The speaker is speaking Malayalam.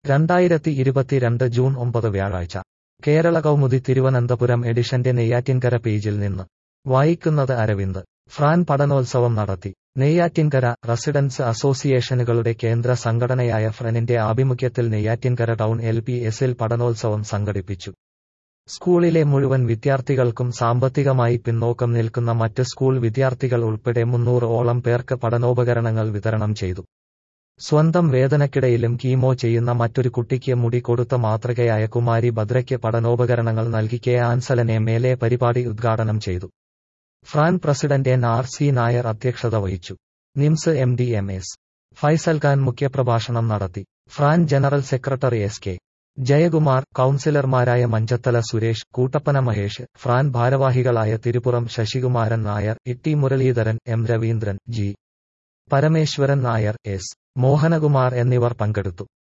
രണ്ടായിരത്തി ഇരുപത്തിരണ്ട് ജൂൺ ഒമ്പത് വ്യാഴാഴ്ച കേരള കൗമുദി തിരുവനന്തപുരം എഡിഷന്റെ നെയ്യാറ്റിൻകര പേജിൽ നിന്ന് വായിക്കുന്നത് അരവിന്ദ് ഫ്രാൻ പഠനോത്സവം നടത്തി നെയ്യാറ്റിൻകര റെസിഡൻസ് അസോസിയേഷനുകളുടെ കേന്ദ്ര സംഘടനയായ ഫ്രനിന്റെ ആഭിമുഖ്യത്തിൽ നെയ്യാറ്റിൻകര ടൗൺ എൽ പി എസിൽ പഠനോത്സവം സംഘടിപ്പിച്ചു സ്കൂളിലെ മുഴുവൻ വിദ്യാർത്ഥികൾക്കും സാമ്പത്തികമായി പിന്നോക്കം നിൽക്കുന്ന മറ്റ് സ്കൂൾ വിദ്യാർത്ഥികൾ ഉൾപ്പെടെ മുന്നൂറ് ഓളം പേർക്ക് പഠനോപകരണങ്ങൾ വിതരണം ചെയ്തു സ്വന്തം വേദനക്കിടയിലും കീമോ ചെയ്യുന്ന മറ്റൊരു കുട്ടിക്ക് മുടി കൊടുത്ത മാതൃകയായ കുമാരി ഭദ്രയ്ക്ക് പഠനോപകരണങ്ങൾ നൽകി K Ansalan M L A പരിപാടി ഉദ്ഘാടനം ചെയ്തു FRAN president N R C Nair അധ്യക്ഷത വഹിച്ചു NIMS M D M S Faisal Khan മുഖ്യപ്രഭാഷണം നടത്തി FRAN general secretary S K Jayakumar കൌൺസിലർമാരായ മഞ്ചത്തല സുരേഷ് കൂട്ടപ്പന മഹേഷ് ഫ്രാൻ ഭാരവാഹികളായ Thiruppuram Sasikumaran Nair Itty Muraleedharan M Raveendran G Parameswaran Nair S Mohanakumar എന്നിവർ പങ്കെടുത്തു